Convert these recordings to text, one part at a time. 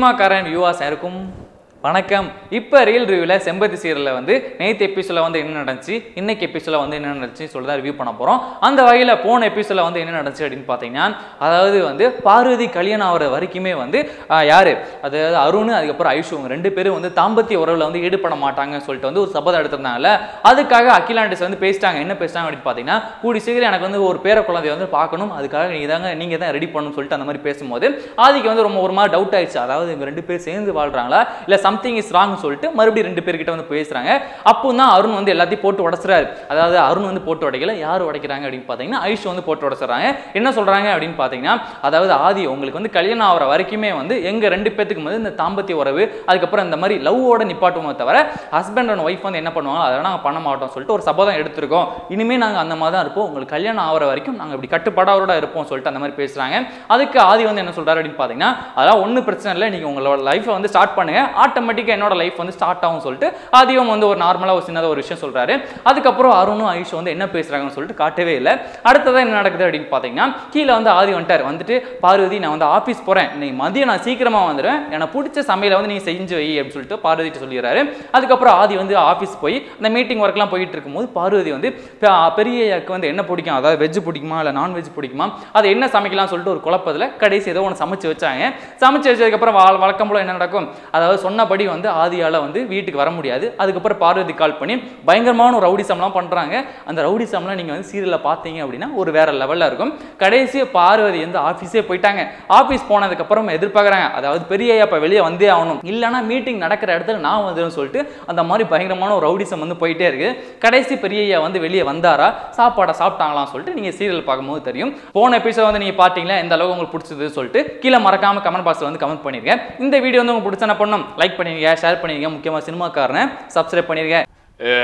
சினிமாக்காரன் யுவாஸ் இருக்கும் வணக்கம் இப்போ ரியல் ரிவ்யூவில் செம்பத்தி சீரியலில் வந்து நேற்று எபிசோடில் வந்து என்ன நடந்துச்சு இன்னைக்கு எபிசோடில் வந்து என்ன நடந்துச்சு சொல்லி தான் ரிவ்யூ பண்ண போகிறோம் அந்த வகையில் போன எபிசோடில் வந்து என்ன நடந்துச்சு அப்படின்னு பார்த்தீங்கன்னா அதாவது வந்து பார்வதி கல்யாணம் ஆகிற வரைக்குமே வந்து ஆஹ், யாரு அதாவது அருண் அதுக்கப்புறம் ஐஷு இவங்க ரெண்டு பேரும் வந்து தாம்பத்திய உறவில் வந்து ஈடுபட மாட்டாங்கன்னு சொல்லிட்டு வந்து ஒரு சபதம் எடுத்திருந்தாங்கல்ல அதுக்காக அகிலாண்டிஸ் வந்து பேசிட்டாங்க என்ன பேசிட்டாங்க அப்படின்னு பார்த்தீங்கன்னா கூடி சீக்கிரம் எனக்கு வந்து ஒரு பேர குழந்தைய வந்து பார்க்கணும் அதுக்காக நீங்க தாங்க நீங்கள் தான் ரெடி பண்ணணும்னு சொல்லிட்டு அந்த மாதிரி பேசும்போது ஆதிக்கு வந்து ரொம்ப ஒரு மாதிரி டவுட் ஆயிடுச்சு அதாவது இவங்க ரெண்டு பேர் சேர்ந்து வாழ்றாங்களா இல்லை சம்திங் இஸ் ராங் சொல்லிட்டு மறுபடியும் ரெண்டு பேர்கிட்ட வந்து பேசுறாங்க அப்போ தான் அருண் வந்து எல்லாத்தையும் போட்டு உடச்சுறாரு அதாவது அருண் வந்து போட்டு உடைக்கல யார் உடைக்கிறாங்க அப்படின்னு பார்த்தீங்கன்னா ஐஷு வந்து போட்டு உடச்சுறாங்க என்ன சொல்றாங்க அப்படின்னு பார்த்தீங்கன்னா அதாவது ஆதி உங்களுக்கு வந்து கல்யாணம் ஆகிற வரைக்குமே வந்து எங்க ரெண்டு பேத்துக்கு வந்து இந்த தாம்பத்திய உறவு அதுக்கப்புறம் இந்த மாதிரி லவ்வோட நிப்பாட்டுவோமே தவிர ஹஸ்பண்ட் அண்ட் ஒய்ஃப் வந்து என்ன பண்ணுவாங்க அதெல்லாம் நாங்கள் பண்ண மாட்டோம் சொல்லிட்டு ஒரு சபதம் எடுத்திருக்கோம் இனிமே நாங்கள் அந்த மாதிரி தான் இருப்போம் உங்களுக்கு கல்யாணம் ஆகிற வரைக்கும் நாங்கள் இப்படி கட்டுப்பாடோட இருப்போம் சொல்லிட்டு அந்த மாதிரி பேசுறாங்க அதுக்கு ஆதி வந்து என்ன சொல்றாரு அப்படின்னு பார்த்தீங்கன்னா அதெல்லாம் ஒன்றும் பிரச்சனை இல்லை நீங்கள் உங்களோட லைஃப்பை வந்து ஸ்டார்ட் பண்ணுங்க ஆட்டோமேட்டிக்காக என்னோட லைஃப் வந்து ஸ்டார்ட் ஆகும் சொல்லிட்டு ஆதியும் வந்து ஒரு நார்மலாக ஒரு சின்னதாக ஒரு விஷயம் சொல்றாரு அதுக்கப்புறம் அருணும் ஐஷும் வந்து என்ன பேசுறாங்கன்னு சொல்லிட்டு காட்டவே இல்லை அடுத்ததான் என்ன நடக்குது அப்படின்னு பார்த்தீங்கன்னா கீழே வந்து ஆதி வந்துட்டார் வந்துட்டு பார்வதி நான் வந்து ஆஃபீஸ் போகிறேன் இன்னைக்கு மதியம் நான் சீக்கிரமாக வந்துடுவேன் எனக்கு பிடிச்ச சமையலை வந்து நீ செஞ்சு வை அப்படின்னு சொல்லிட்டு பார்வதிட்டு சொல்லிடுறாரு அதுக்கப்புறம் ஆதி வந்து ஆஃபீஸ் போய் அந்த மீட்டிங் ஒர்க்லாம் போயிட்டு இருக்கும்போது பார்வதி வந்து பெ- பெரிய ஐயாக்கு வந்து என்ன பிடிக்கும் அதாவது வெஜ் பிடிக்குமா இல்லை நான்வெஜ் பிடிக்குமா அதை என்ன சமைக்கலாம் சொல்லிட்டு ஒரு குழப்பத்தில் கடைசி ஏதோ ஒன்று சமைச்சு வச்சாங்க சமைச்சு வச்சதுக்கப்புறம் வழ- வழக்கம் போல என்ன நடக்கும் அதாவது சொன்னபடி வந்து ஆதியால் வந்து வீட்டுக்கு வர முடியாது அதுக்கப்புறம் பார்வதி கால் பண்ணி பயங்கரமான ஒரு ரவுடிசம்லாம் பண்ணுறாங்க அந்த ரவுடிசம்லாம் நீங்கள் வந்து சீரியலில் பார்த்தீங்க அப்படின்னா ஒரு வேற லெவலில் இருக்கும் கடைசி பார்வதி வந்து ஆஃபீஸே போயிட்டாங்க ஆஃபீஸ் போனதுக்கப்புறம் எதிர்பார்க்குறாங்க அதாவது பெரிய ஐயா இப்போ வெளியே வந்தே ஆகணும் இல்லைன்னா மீட்டிங் நடக்கிற இடத்துல நான் வந்துடும் சொல்லிட்டு அந்த மாதிரி பயங்கரமான ஒரு ரவுடிசம் வந்து போயிட்டே இருக்கு கடைசி பெரிய ஐயா வந்து வெளியே வந்தாரா சாப்பாடை சாப்பிட்டாங்களாம் சொல்லிட்டு நீங்கள் சீரியல் பார்க்கும்போது தெரியும் போன எபிசோட் வந்து நீங்கள் பார்த்தீங்களா எந்த அளவுக்கு உங்களுக்கு பிடிச்சது சொல்லிட்டு கீழே மறக்காம கமெண்ட் பாக்ஸில் வந்து கமெண்ட் பண்ணிருங்க இந்த வீடியோ வந்து உங்களுக்கு பிடிச்ச என்ன பண்ணும் லைக் பண்ணிருங்க ஷேர் பண்ணிருங்க முக்கியமாக சினிமாக்காரனை சப்ஸ்கிரைப் பண்ணிருங்க ஏ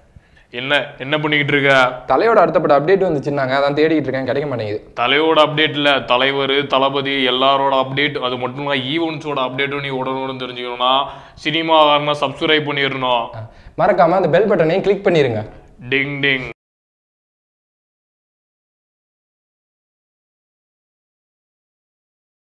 என்ன என்ன பண்ணிக்கிட்டு இருக்க தலையோட அடுத்தப்பட்ட அப்டேட் வந்துச்சுன்னாங்க அதான் தேடிட்டு இருக்கேன் கிடைக்க மாட்டேங்குது தலையோட அப்டேட் இல்ல தலைவர் தளபதி எல்லாரோட அப்டேட் அது மட்டும் இல்ல ஈவெண்ட்ஸோட அப்டேட்டும் நீ உடனுடன் தெரிஞ்சுக்கணும்னா சினிமா சப்ஸ்கிரைப் பண்ணிடணும் மறக்காம அந்த பெல் பட்டனையும் கிளிக் பண்ணிருங்க டிங் டிங்